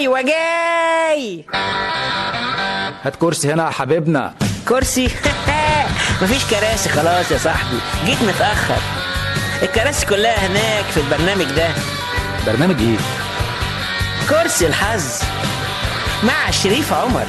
ايوه جاي هات كرسي هنا يا حبيبنا كرسي مفيش كراسي خلاص يا صاحبي جيت متاخر الكراسي كلها هناك في البرنامج ده برنامج ايه كرسي الحظ مع شريف عمر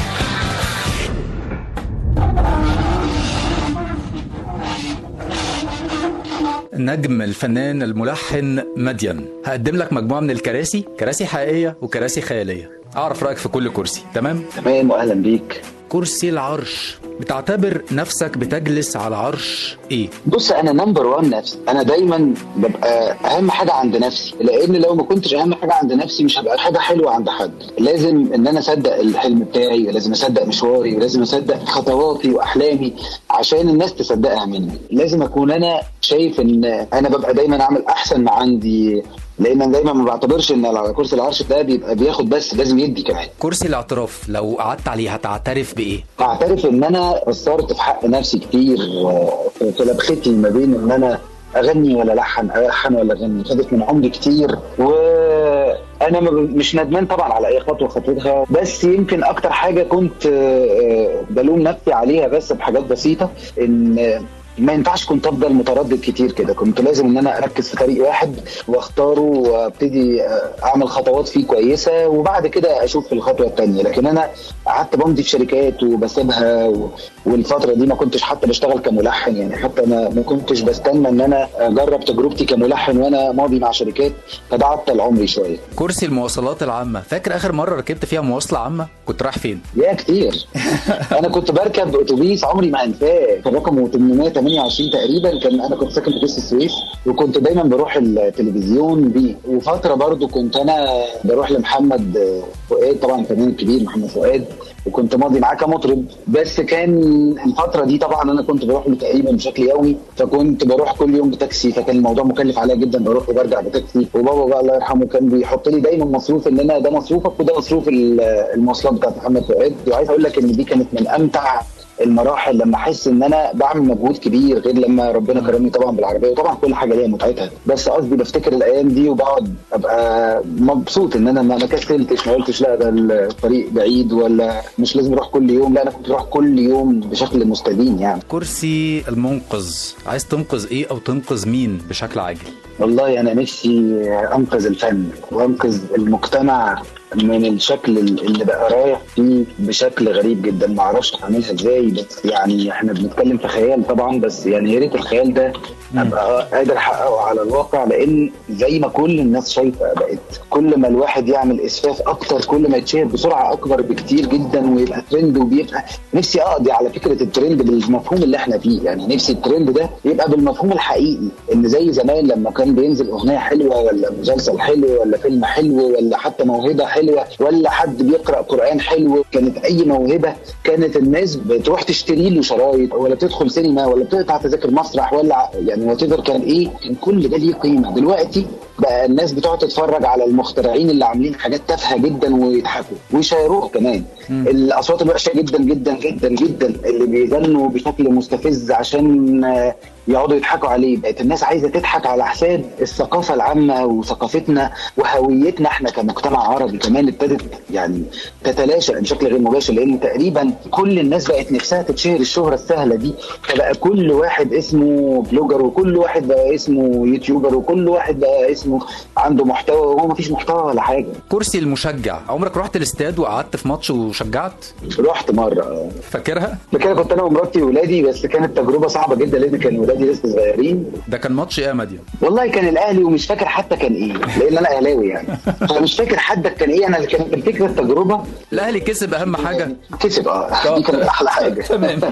النجم الفنان الملحن مدين هقدم لك مجموعه من الكراسي كراسي حقيقيه وكراسي خياليه اعرف رايك في كل كرسي تمام تمام واهلا بيك كرسي العرش بتعتبر نفسك بتجلس على عرش ايه بص انا نمبر 1 نفسي انا دايما ببقى اهم حاجه عند نفسي لان لو ما كنتش اهم حاجه عند نفسي مش هبقى حاجه حلوه عند حد لازم ان انا اصدق الحلم بتاعي ولازم اصدق مشواري ولازم اصدق خطواتي واحلامي عشان الناس تصدقها مني لازم اكون انا شايف ان انا ببقى دايما اعمل احسن ما عندي لان انا دايما ما بعتبرش ان على كرسي العرش ده بيبقى بياخد بس لازم يدي كمان كرسي الاعتراف لو قعدت عليه هتعترف بايه اعترف ان انا قصرت في حق نفسي كتير آه، في في لبختي ما بين ان انا اغني ولا الحن الحن ولا اغني خدت من عمري كتير وانا ما ب- مش ندمان طبعا على اي خطوه خطيتها بس يمكن اكتر حاجه كنت آه، آه، بلوم نفسي عليها بس بحاجات بسيطه ان آه، ما ينفعش كنت افضل متردد كتير كده كنت لازم ان انا اركز في طريق واحد واختاره وابتدي آه، اعمل خطوات فيه كويسه وبعد كده اشوف الخطوه الثانيه لكن انا قعدت بمضي في شركات وبسيبها و... والفتره دي ما كنتش حتى بشتغل كملحن يعني حتى انا ما كنتش بستنى ان انا اجرب تجربتي كملحن وانا ماضي مع شركات فده عطل عمري شويه كرسي المواصلات العامه فاكر اخر مره ركبت فيها مواصله عامه كنت رايح فين يا كتير انا كنت بركب اتوبيس عمري ما انساه كان رقمه 828 تقريبا كان انا كنت ساكن في قصر السويس وكنت دايما بروح التلفزيون بيه وفتره برضو كنت انا بروح لمحمد فؤاد طبعا الفنان الكبير محمد فؤاد وكنت ماضي معاه كمطرب بس كان الفتره دي طبعا انا كنت بروح له تقريبا بشكل يومي فكنت بروح كل يوم بتاكسي فكان الموضوع مكلف عليا جدا بروح وبرجع بتاكسي وبابا بقى الله يرحمه كان بيحط لي دايما مصروف ان انا ده مصروفك وده مصروف ال- المواصلات بتاعت محمد فؤاد وعايز اقول لك ان دي كانت من امتع المراحل لما احس ان انا بعمل مجهود كبير غير لما ربنا كرمني طبعا بالعربيه وطبعا كل حاجه ليها متعتها بس قصدي بفتكر الايام دي وبقعد ابقى مبسوط ان انا ما ما كسلتش ما قلتش لا ده الطريق بعيد ولا مش لازم اروح كل يوم لا انا كنت بروح كل يوم بشكل مستديم يعني كرسي المنقذ عايز تنقذ ايه او تنقذ مين بشكل عاجل والله انا نفسي انقذ الفن وانقذ المجتمع من الشكل اللي بقى رايح فيه بشكل غريب جدا ما اعرفش اعملها ازاي بس يعني احنا بنتكلم في خيال طبعا بس يعني يا ريت الخيال ده ابقى قادر احققه على الواقع لان زي ما كل الناس شايفه بقت كل ما الواحد يعمل اسفاف اكتر كل ما يتشهر بسرعه اكبر بكتير جدا ويبقى ترند وبيبقى نفسي اقضي على فكره الترند بالمفهوم اللي احنا فيه يعني نفسي الترند ده يبقى بالمفهوم الحقيقي ان زي زمان لما كان بينزل اغنيه حلوه ولا مسلسل حلو ولا فيلم حلو ولا حتى موهبه حلوه ولا حد بيقرا قران حلو كانت اي موهبه كانت الناس بتروح تشتري له شرايط ولا تدخل سينما ولا بتقطع تذاكر مسرح ولا يعني وات كان ايه كان كل ده ليه قيمه دلوقتي بقى الناس بتقعد تتفرج على المخترعين اللي عاملين حاجات تافهه جدا ويضحكوا ويشيروها كمان الاصوات الوحشه جدا جدا جدا جدا اللي بيغنوا بشكل مستفز عشان آه، يقعدوا يضحكوا عليه بقت الناس عايزه تضحك على حساب الثقافه العامه وثقافتنا وهويتنا احنا كمجتمع عربي كمان ابتدت يعني تتلاشى بشكل غير مباشر لان تقريبا كل الناس بقت نفسها تتشهر الشهره السهله دي فبقى كل واحد اسمه بلوجر وكل واحد بقى اسمه يوتيوبر وكل واحد بقى اسمه عنده محتوى وهو مفيش محتوى ولا حاجه كرسي المشجع عمرك رحت الاستاد وقعدت في ماتش وشجعت رحت مره آه. فاكرها كده كنت انا ومراتي وولادي بس كانت تجربه صعبه جدا لان كان ولادي لسه صغيرين ده كان ماتش ايه يا مدين والله كان الاهلي ومش فاكر حتى كان ايه لان انا اهلاوي يعني فمش فاكر حتى كان ايه انا اللي كانت الفكره التجربه الاهلي كسب اهم حاجه كسب اه دي كانت احلى حاجه تمام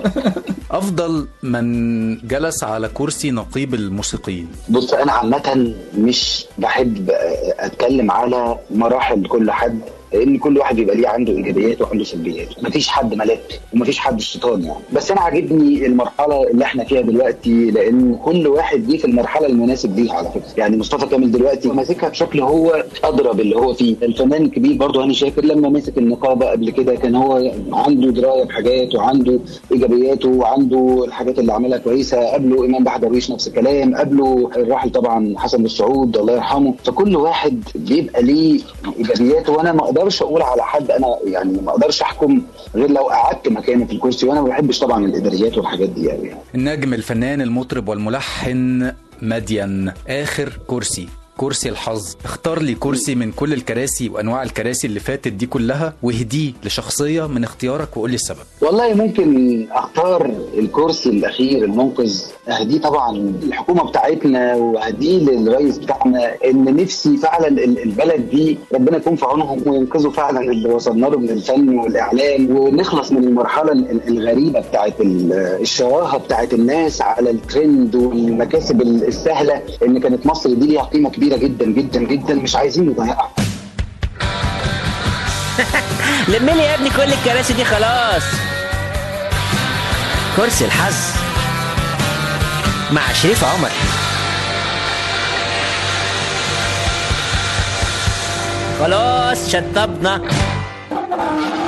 افضل من جلس على كرسي نقيب الموسيقيين بص انا عامه مش بحب اتكلم على مراحل كل حد لان كل واحد بيبقى ليه عنده ايجابيات وعنده سلبيات مفيش حد ملاك ومفيش حد الشيطان يعني بس انا عاجبني المرحله اللي احنا فيها دلوقتي لان كل واحد جه في المرحله المناسب ليها على فكره يعني مصطفى كامل دلوقتي ماسكها بشكل هو ادرى باللي هو فيه الفنان الكبير برضه هاني شاكر لما مسك النقابه قبل كده كان هو عنده درايه بحاجات وعنده ايجابياته وعنده الحاجات اللي عملها كويسه قبله امام بحدرويش نفس الكلام قبله الراحل طبعا حسن السعود الله يرحمه فكل واحد بيبقى ليه ايجابياته وانا ما اقدرش اقول على حد انا يعني ما اقدرش احكم غير لو قعدت مكانه في الكرسي وانا ما بحبش طبعا الاداريات والحاجات دي يعني النجم الفنان المطرب والملحن مدين اخر كرسي كرسي الحظ اختار لي كرسي من كل الكراسي وانواع الكراسي اللي فاتت دي كلها واهديه لشخصيه من اختيارك وقول لي السبب والله ممكن اختار الكرسي الاخير المنقذ اهديه طبعا الحكومه بتاعتنا واهديه للرئيس بتاعنا ان نفسي فعلا ال- البلد دي ربنا يكون في عونهم وينقذوا فعلا اللي وصلنا له من الفن والاعلام ونخلص من المرحله ال- الغريبه بتاعت ال- الشراهه بتاعت الناس على الترند والمكاسب السهله ان كانت مصر دي ليها قيمه كبيره جدا جدا جدا مش عايزين نضيعها لم لي يا ابني كل الكراسي دي خلاص كرسي الحظ مع شريف عمر خلاص شطبنا